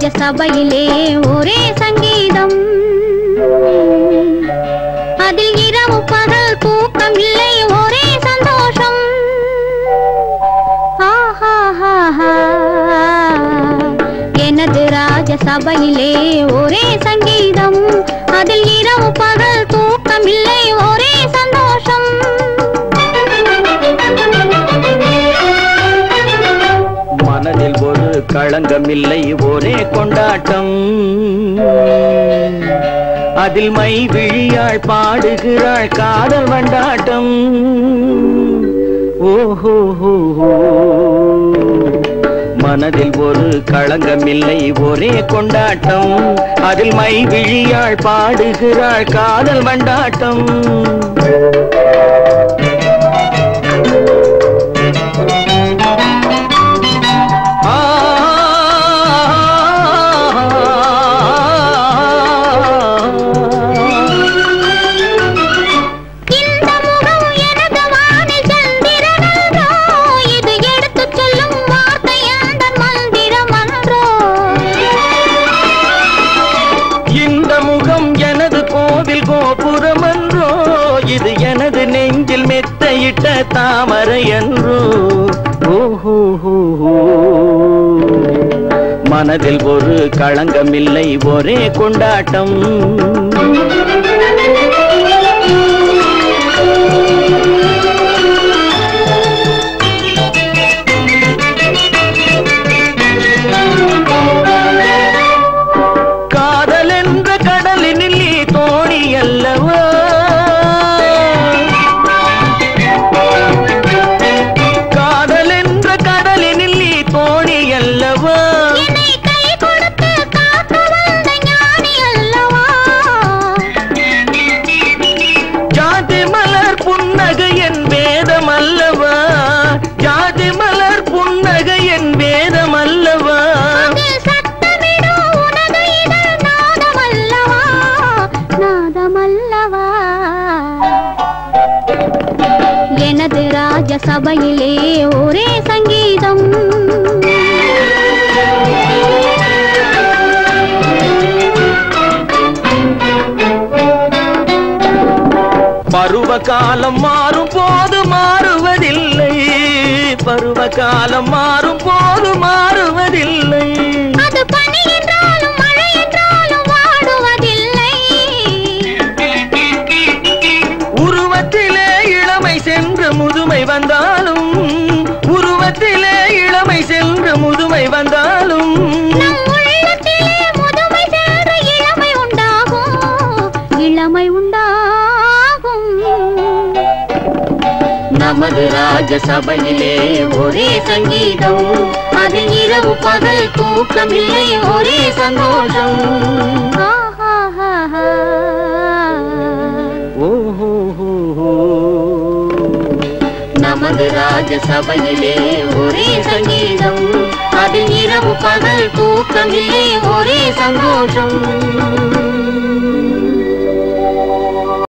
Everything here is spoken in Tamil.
சபையிலே ஒரே சங்கீதம் அதில் இரவு பகல் தூக்கம் இல்லை ஒரே சந்தோஷம் ஆஹாஹாஹா. எனது ராஜ சபையிலே ஒரே சங்கீதம் அதில் இரவு பகல் தூக்கம் இல்லை ஒரே சந்தோஷம் மனதில் ஒரு களங்கமில்லை ஒரே கொண்டாட்டம் அதில் மை விழியாள் பாடுகிறாள் காதல் வண்டாட்டம் ஓஹோ மனதில் ஒரு களங்கமில்லை ஒரே கொண்டாட்டம் அதில் மை விழியாள் பாடுகிறாள் காதல் வண்டாட்டம் இந்த முகம் எனது வானில் சந்திரனன்றோ இது எடுத்துச் சொல்லும் வார்த்தை அந்த மந்திரம் அன்றோ இந்த முகம் எனது கோவில் கோபுரம் என்றோ இது எனது நெஞ்சில் மெத்தையிட்ட தாமரை என்றோ ஓஹோ மனதில் ஒரு களங்கமில்லை ஒரே கொண்டாட்டம் காதல் என்ற கடலினில் நீ தோணி அல்லவா காதல் என்ற கடலினில் நீ தோணி அல்லவா என்னை கை கொடுத்து காக்க வந்த ஞானி அல்லவா ஜாதி மலர் புன்னகை என் வேதம் அல்லவா ஜாதி மலர் புன்னகை என் வேதம் அல்லவா அது சத்தமிடும் உனது இதழ் நாதமல்லவா நாதமல்லவா எனது ராஜ சபையிலே ஒரே சங்கீதம் பருவ காலம் மாறும் போது மாறுவதில்லை பருவ காலம் மாறும் போது மாறுவதில்லை அது பனி என்றாலும் மழை என்றாலும் வாடுவதில்லை உருவத்திலே இளமை சென்று முதுமை வந்தாலும் உருவத்திலே இளமை சென்று முதுமை வந்தாலும் நம் உள்ளத்திலே முதுமை சென்று இளமை உண்டாகும் இளமை உண்டாகும் நமது ராஜ சபையிலே ஒரே சங்கீதம் அதில் இரவு பகல் தூக்கமில்லை ஒரே சந்தோஷம் ஆஹாஹாஹா. ஓஹோ நமது ராஜ சபையிலே ஒரே சங்கீதம் அதில் இரவு பகல் தூக்கமில்லை ஒரே சந்தோஷம்